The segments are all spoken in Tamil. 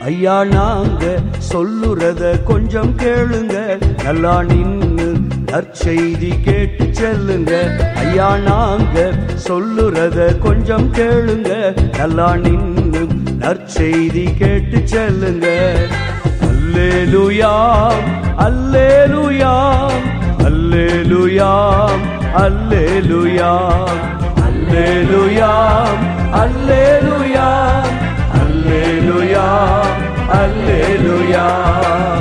ஐயா நாங்க சொல்லுறத கொஞ்சம் கேளுங்க நல்லா நின்னு நற்செய்தி கேட்டு செல்லுங்க ஐயா நாங்க சொல்லுறத கொஞ்சம் கேளுங்க நல்லா நின்னு நற்செய்தி கேட்டு செல்லுங்க அல்லேலுயாம் அல்லேலுயாம் அல்லேலுயாம் அல்லேலுயாம் அல்லேலுயாம் அல்லேலுயாம் அல்லேலுயாம் அல்லேலுயாம்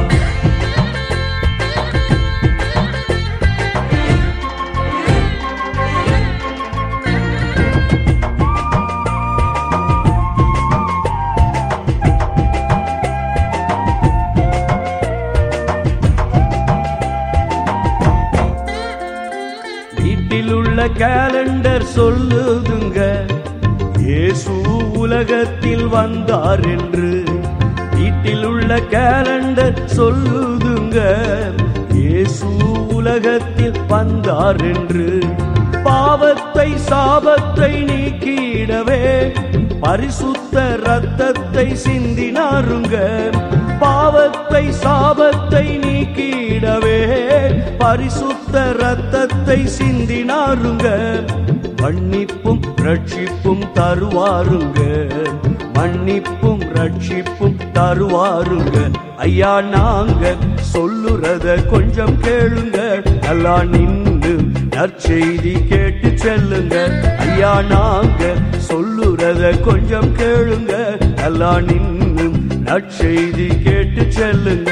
வீட்டில் உள்ள கேலண்டர் சொல்லுதுங்க இயேசு உலகத்தில் வந்தார் என்று வீட்டில் உள்ள கேலண்டர் சொல்லுதுங்க இயேசு உலகத்தில் வந்தார் என்று பாவத்தை சாபத்தை நீக்கிடவே பரிசுத்த ரத்தத்தை சிந்தினாருங்க பாவத்தை சாபத்தை நீக்கிடவே பரிசுத்த ரத்தத்தை சிந்தினாருங்க மன்னிப்பும் ரட்சிப்பும் தருவாருங்க மன்னிப்பும் ரட்சிப்பும் தருவாருங்க ஐயா நாங்க சொல்லுறத கொஞ்சம் கேளுங்க நல்லா நின்று நற்செய்தி கேட்டு செல்லுங்க ஐயா நாங்க சொல்லுறத கொஞ்சம் கேளுங்க நல்லா நின்று நற்செய்தி கேட்டு செல்லுங்க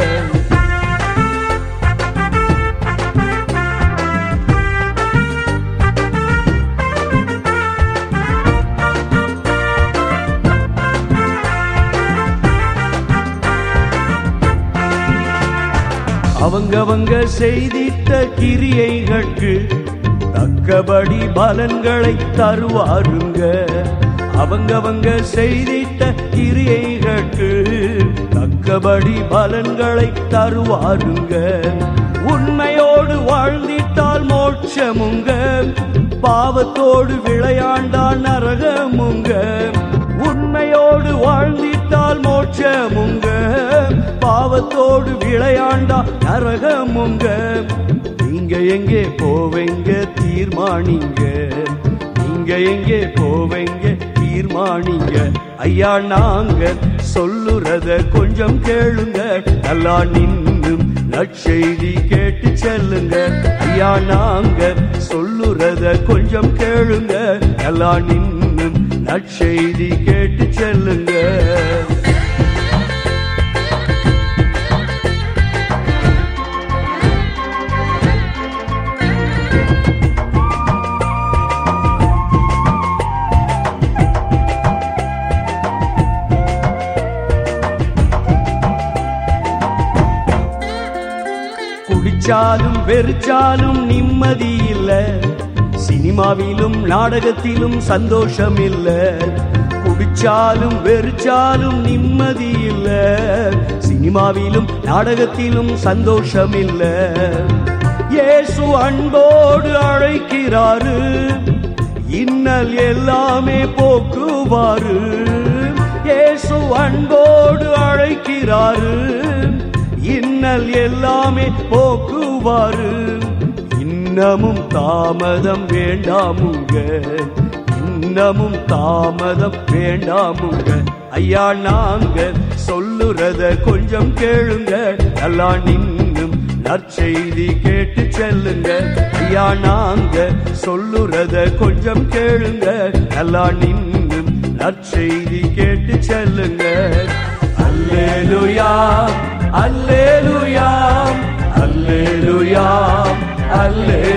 அவங்கவங்க செய்திட்ட கிரியைகளுக்கு தக்கபடி பலன்களை தருவாருங்க அவங்கவங்க செய்திட்ட கிரியைகளுக்கு தக்கபடி பலன்களை தருவாருங்க உண்மையோடு வாழ்ந்திட்டால் மோட்சமுங்க பாவத்தோடு விளையாண்டால் நரகமுங்க உண்மையோடு வாழ்ந்திட்டால் மோட்சமுங்க பாவத்தோடு விளையாண்டா நரகமுங்க நீங்க எங்கே போவீங்க தீர்மானிங்க நீங்க எங்கே போவீங்க தீர்மானிங்க ஐயா நாங்க சொல்லுறத கொஞ்சம் கேளுங்க நல்லா நின்னும் நற்செய்தி கேட்டு செல்லுங்க ஐயா நாங்க சொல்லுறத கொஞ்சம் கேளுங்க நல்லா நின்னும் நற்செய்தி கேட்டு செல்லுங்க குடிச்சாலும் வெறிச்சாலும் நிம்மதி இல்ல சினிமாவிலும் நாடகத்திலும் சந்தோஷம் இல்ல குடிச்சாலும் வெறிச்சாலும் நிம்மதி இல்ல சினிமாவிலும் நாடகத்திலும் சந்தோஷம் இல்ல இயேசு அன்போடு அழைக்கிறாரு இன்னல் எல்லாமே போக்குவாரு இயேசு அன்போடு அழைக்கிறாரு இன்னல் எல்லாமே போக்குவாரு இன்னமும் தாமதம் வேண்டாமுங்க இன்னமும் தாமதம் வேண்டாமுங்க ஐயா நாங்க சொல்லுறத கொஞ்சம் கேளுங்க நல்லா நின்னும் நற்செய்தி கேட்டு செல்லுங்க ஐயா நாங்க சொல்லுறத கொஞ்சம் கேளுங்க நல்லா நின்னும் நற்செய்தி கேட்டு செல்லுங்க அல்லேலுயா அல்லேலுயாம் அல்லேலுயாம் அல்லே